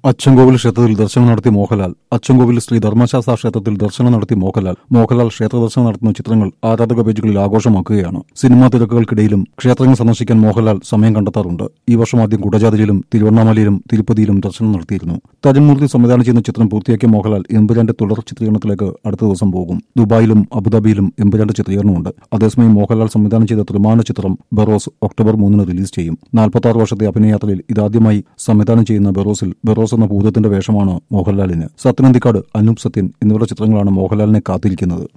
അച്ചൻകോവിൽ ക്ഷേത്രത്തിൽ ദർശനം നടത്തി മോഹൻലാൽ അച്ചൻകോവിൽ ശ്രീ ധർമ്മശാസ്ത്ര ക്ഷേത്രത്തിൽ ദർശനം നടത്തി മോഹൻലാൽ മോഹൻലാൽ ക്ഷേത്ര ദർശനം നടത്തുന്ന ചിത്രങ്ങൾ ആരാധക പേജുകളിൽ ആഘോഷമാക്കുകയാണ് സിനിമാ തിരക്കുകൾക്കിടയിലും ക്ഷേത്രങ്ങൾ സന്ദർശിക്കാൻ മോഹൻലാൽ സമയം കണ്ടെത്താറുണ്ട് ഈ വർഷം ആദ്യം കുടജാതിയിലും തിരുവണ്ണാമലയിലും തിരുപ്പതിയിലും ദർശനം നടത്തിയിരുന്നു തജൻമൂർത്തി സംവിധാനം ചെയ്യുന്ന ചിത്രം പൂർത്തിയാക്കിയ മോഹൻലാൽ എമ്പുരാന്റെ തുടർ ചിത്രീകരണത്തിലേക്ക് അടുത്ത ദിവസം പോകും ദുബായിലും അബുദാബിയിലും എമ്പുരാന്റെ ചിത്രീകരണമുണ്ട് അതേസമയം മോഹൻലാൽ സംവിധാനം ചെയ്ത ത്രിമാന ചിത്രം ബെറോസ് ഒക്ടോബർ മൂന്നിന് റിലീസ് ചെയ്യും നാൽപ്പത്തി ആറ് വർഷത്തെ അഭിനയയാത്രയിൽ ഇതാദ്യമായി സംവിധാനം ചെയ്യുന്ന ബെറോസിൽ ബെറോസ് എന്ന ഭൂതത്തിന്റെ വേഷമാണ് മോഹൻലാലിന് സത്യനന്ദിക്കാട് അനൂപ് സത്യൻ എന്നിവരുടെ ചിത്രങ്ങളാണ് മോഹൻലാലിനെ കാത്തിരിക്കുന്നത്